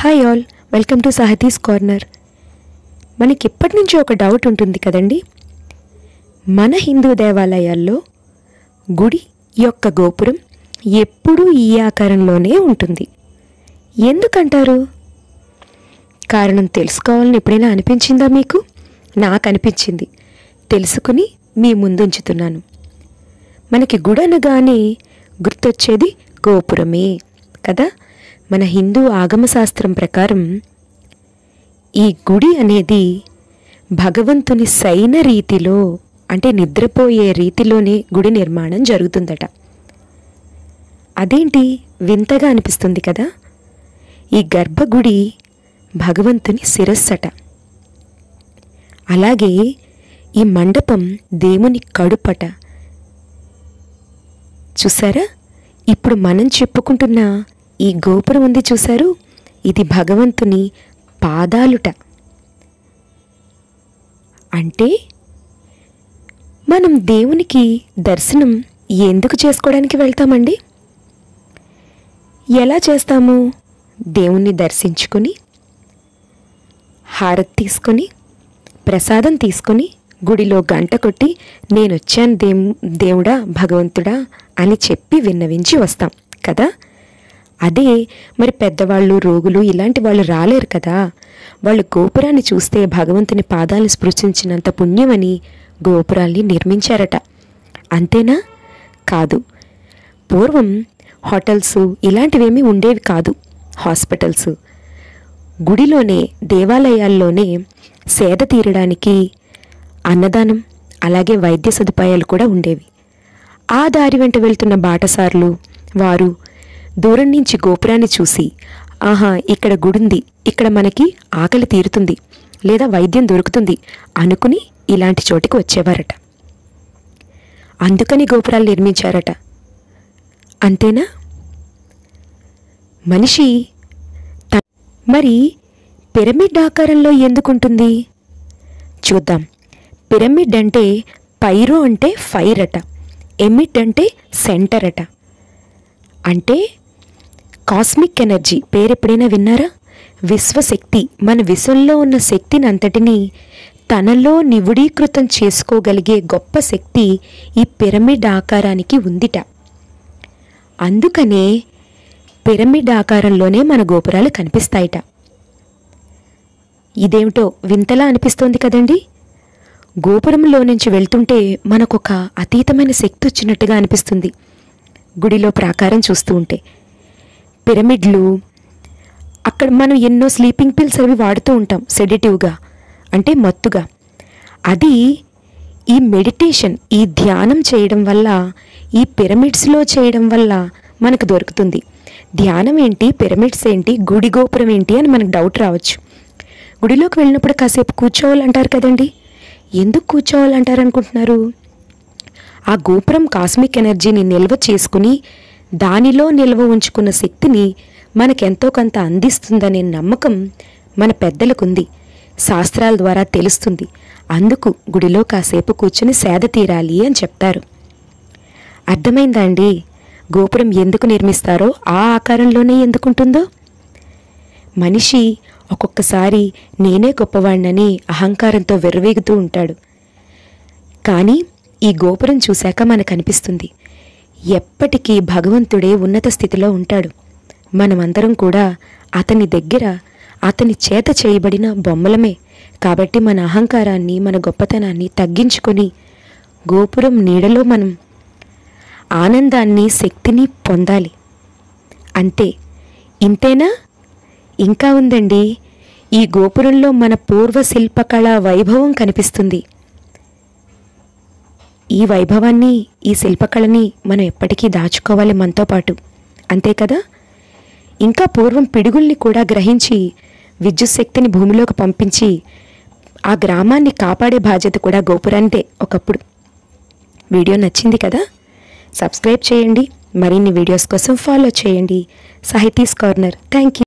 hi all welcome to Sahithi's corner మనకి ఇప్పటి నుంచి ఒక డౌట్ ఉంటుంది కదండి మన హిందూ దేవాలయాల్లో గుడి యొక్క గోపురం ఎప్పుడూ ఈ ఆకారంలోనే ఉంటుంది ఎందుకంటారు కారణం తెలుసుకోవాలని ఎప్పుడైనా అనిపించిందా మీకు నాకు అనిపించింది తెలుసుకుని మీ ముందుంచుతున్నాను మనకి గుడి అనగానే గుర్తొచ్చేది గోపురమే కదా మన హిందూ ఆగమ శాస్త్రం ప్రకారం ఈ గుడి అనేది భగవంతుని సైన రీతిలో అంటే నిద్రపోయే రీతిలోనే గుడి నిర్మాణం జరుగుతుందట అదేంటి వింతగా అనిపిస్తుంది కదా ఈ గర్భగుడి భగవంతుని శిరస్సట అలాగే ఈ మండపం దేవుని కడుపట చూసారా ఇప్పుడు మనం చెప్పుకుంటున్న ఈ గోపురం ఉంది చూసారు ఇది భగవంతుని పాదాలుట అంటే మనం దేవునికి దర్శనం ఎందుకు చేసుకోవడానికి వెళ్తామండి ఎలా చేస్తాము దేవుణ్ణి దర్శించుకొని హారతి తీసుకొని ప్రసాదం తీసుకొని గుడిలో గంట కొట్టి నేను వచ్చాను దేవు దేవుడా భగవంతుడా అని చెప్పి విన్నవించి వస్తాం కదా అదే మరి పెద్దవాళ్ళు రోగులు ఇలాంటి వాళ్ళు రాలేరు కదా వాళ్ళు గోపురాన్ని చూస్తే భగవంతుని పాదాలను స్పృశించినంత పుణ్యమని గోపురాల్ని నిర్మించారట అంతేనా కాదు పూర్వం హోటల్స్ ఇలాంటివేమీ ఉండేవి కాదు హాస్పిటల్స్ గుడిలోనే దేవాలయాల్లోనే సేద తీరడానికి అన్నదానం అలాగే వైద్య సదుపాయాలు కూడా ఉండేవి ఆ దారి వెంట వెళ్తున్న బాటసారులు వారు దూరం నుంచి గోపురాన్ని చూసి ఆహా ఇక్కడ గుడుంది ఇక్కడ మనకి ఆకలి తీరుతుంది లేదా వైద్యం దొరుకుతుంది అనుకుని ఇలాంటి చోటికి వచ్చేవారట అందుకని గోపురాలు నిర్మించారట అంతేనా మనిషి త- మరి పిరమిడ్ ఆకారంలో ఎందుకుంటుంది చూద్దాం పిరమిడ్ అంటే పైరో అంటే ఫైర్ అట ఎమిట్ అంటే సెంటర్ అట అంటే కాస్మిక్ ఎనర్జీ పేరు ఎప్పుడైనా విన్నారా విశ్వశక్తి మన విశ్వంలో ఉన్న శక్తిని అంతటినీ తనలో నివుడీకృతం చేసుకోగలిగే గొప్ప శక్తి ఈ పిరమిడ్ ఆకారానికి ఉందిట అందుకనే పిరమిడ్ ఆకారంలోనే మన గోపురాలు కనిపిస్తాయిట ఇదేమిటో వింతలా అనిపిస్తోంది కదండి గోపురంలో నుంచి వెళ్తుంటే మనకొక అతీతమైన శక్తి వచ్చినట్టుగా అనిపిస్తుంది గుడిలో ప్రాకారం చూస్తూ ఉంటే పిరమిడ్లు అక్కడ మనం ఎన్నో స్లీపింగ్ పిల్స్ అవి వాడుతూ ఉంటాం సెడేటివ్గా అంటే మత్తుగా అది ఈ మెడిటేషన్ ఈ ధ్యానం చేయడం వల్ల ఈ పిరమిడ్స్లో చేయడం వల్ల మనకు దొరుకుతుంది ధ్యానం ఏంటి పిరమిడ్స్ ఏంటి గుడి గోపురం ఏంటి అని మనకు డౌట్ రావచ్చు గుడిలోకి వెళ్ళినప్పుడు కాసేపు కూర్చోవాలంటారు కదండి ఎందుకు కూర్చోవాలంటారు అనుకుంటున్నారు ఆ గోపురం కాస్మిక్ ఎనర్జీని నిల్వ చేసుకుని దానిలో నిల్వ ఉంచుకున్న శక్తిని మనకెంతో కొంత అందిస్తుందనే నమ్మకం మన పెద్దలకుంది శాస్త్రాల ద్వారా తెలుస్తుంది అందుకు గుడిలో కాసేపు కూర్చుని సేద తీరాలి అని చెప్తారు అర్థమైందా అండి గోపురం ఎందుకు నిర్మిస్తారో ఆ ఆకారంలోనే ఎందుకుంటుందో మనిషి ఒక్కొక్కసారి నేనే గొప్పవాణ్ణని అహంకారంతో వెర్రవేగుతూ ఉంటాడు కానీ ఈ గోపురం చూశాక మనకు అనిపిస్తుంది ఎప్పటికీ భగవంతుడే ఉన్నత స్థితిలో ఉంటాడు మనమందరం కూడా అతని దగ్గర అతని చేత చేయబడిన బొమ్మలమే కాబట్టి మన అహంకారాన్ని మన గొప్పతనాన్ని తగ్గించుకొని గోపురం నీడలో మనం ఆనందాన్ని శక్తిని పొందాలి అంతే ఇంతేనా ఇంకా ఉందండి ఈ గోపురంలో మన పూర్వ శిల్పకళ వైభవం కనిపిస్తుంది ఈ వైభవాన్ని ఈ శిల్పకళని మనం ఎప్పటికీ దాచుకోవాలి మనతో పాటు అంతే కదా ఇంకా పూర్వం పిడుగుల్ని కూడా గ్రహించి విద్యుత్ శక్తిని భూమిలోకి పంపించి ఆ గ్రామాన్ని కాపాడే బాధ్యత కూడా గోపురానిదే ఒకప్పుడు వీడియో నచ్చింది కదా సబ్స్క్రైబ్ చేయండి మరిన్ని వీడియోస్ కోసం ఫాలో చేయండి సాహితీస్ కార్నర్ థ్యాంక్ యూ